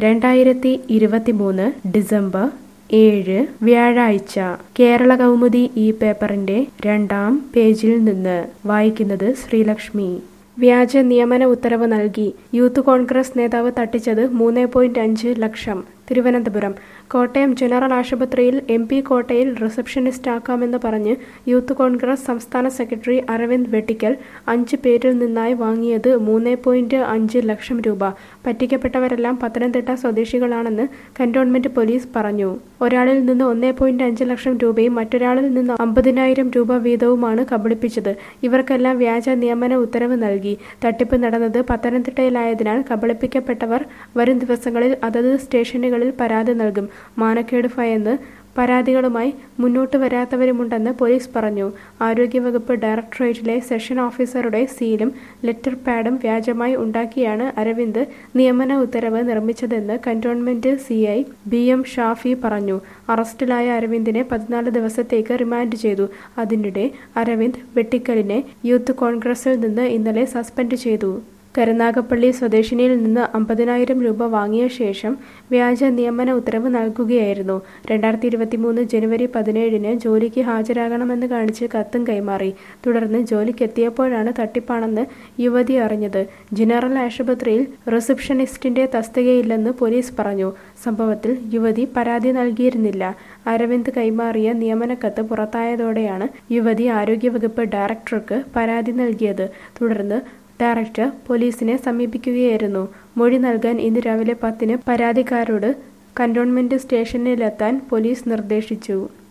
രണ്ടായിരത്തി ഇരുപത്തിമൂന്ന് ഡിസംബർ ഏഴ് വ്യാഴാഴ്ച കേരള കൗമുദി ഈ പേപ്പറിന്റെ രണ്ടാം പേജിൽ നിന്ന് വായിക്കുന്നത് ശ്രീലക്ഷ്മി വ്യാജ നിയമന ഉത്തരവ് നൽകി യൂത്ത് കോൺഗ്രസ് നേതാവ് തട്ടിച്ചത് മൂന്ന് പോയിന്റ് അഞ്ച് ലക്ഷം തിരുവനന്തപുരം കോട്ടയം ജനറൽ ആശുപത്രിയിൽ എം പി കോട്ടയിൽ റിസപ്ഷനിസ്റ്റ് ആക്കാമെന്ന് പറഞ്ഞ് യൂത്ത് കോൺഗ്രസ് സംസ്ഥാന സെക്രട്ടറി അരവിന്ദ് വെട്ടിക്കൽ അഞ്ച് പേരിൽ നിന്നായി വാങ്ങിയത് മൂന്ന് പോയിന്റ് അഞ്ച് ലക്ഷം രൂപ പറ്റിക്കപ്പെട്ടവരെല്ലാം പത്തനംതിട്ട സ്വദേശികളാണെന്ന് കന്റോൺമെന്റ് പോലീസ് പറഞ്ഞു ഒരാളിൽ നിന്ന് ഒന്നേ പോയിന്റ് അഞ്ച് ലക്ഷം രൂപയും മറ്റൊരാളിൽ നിന്ന് അമ്പതിനായിരം രൂപ വീതവുമാണ് കബളിപ്പിച്ചത് ഇവർക്കെല്ലാം വ്യാജ നിയമന ഉത്തരവ് നൽകി തട്ടിപ്പ് നടന്നത് പത്തനംതിട്ടയിലായതിനാൽ കബളിപ്പിക്കപ്പെട്ടവർ വരും ദിവസങ്ങളിൽ അതത് സ്റ്റേഷനുകളിൽ പരാതി നൽകും മാനക്കേട് ഭയന്ന് പരാതികളുമായി മുന്നോട്ട് വരാത്തവരുമുണ്ടെന്ന് പോലീസ് പറഞ്ഞു ആരോഗ്യവകുപ്പ് ഡയറക്ടറേറ്റിലെ സെഷൻ ഓഫീസറുടെ സീലും ലെറ്റർ പാഡും വ്യാജമായി ഉണ്ടാക്കിയാണ് അരവിന്ദ് നിയമന ഉത്തരവ് നിർമ്മിച്ചതെന്ന് cantonment CI B M Shafi പറഞ്ഞു അറസ്റ്റിലായ അരവിന്ദിനെ പതിനാല് ദിവസത്തേക്ക് റിമാൻഡ് ചെയ്തു അതിനിടെ അരവിന്ദ് വെട്ടിക്കലിനെ യൂത്ത് കോൺഗ്രസിൽ നിന്ന് ഇന്നലെ സസ്പെൻഡ് ചെയ്തു കരുനാഗപ്പള്ളി സ്വദേശിനിയിൽ നിന്ന് അമ്പതിനായിരം രൂപ വാങ്ങിയ ശേഷം വ്യാജ നിയമന ഉത്തരവ് നൽകുകയായിരുന്നു രണ്ടായിരത്തി ഇരുപത്തിമൂന്ന് ജനുവരി പതിനേഴിന് ജോലിക്ക് ഹാജരാകണമെന്ന് കാണിച്ച് കത്തും കൈമാറി തുടർന്ന് ജോലിക്കെത്തിയപ്പോഴാണ് തട്ടിപ്പാണെന്ന് യുവതി അറിഞ്ഞത് ജനറൽ ആശുപത്രിയിൽ റിസപ്ഷനിസ്റ്റിന്റെ തസ്തികയില്ലെന്ന് പോലീസ് പറഞ്ഞു സംഭവത്തിൽ യുവതി പരാതി നൽകിയിരുന്നില്ല അരവിന്ദ് കൈമാറിയ നിയമനക്കത്ത് പുറത്തായതോടെയാണ് യുവതി ആരോഗ്യവകുപ്പ് ഡയറക്ടർക്ക് പരാതി നൽകിയത് തുടർന്ന് ഡയറക്ടർ പോലീസിനെ സമീപിക്കുകയായിരുന്നു മൊഴി നൽകാൻ ഇന്ന് രാവിലെ പത്തിന് പരാതിക്കാരോട് കന്റോൺമെന്റ് സ്റ്റേഷനിലെത്താൻ പോലീസ് നിർദ്ദേശിച്ചു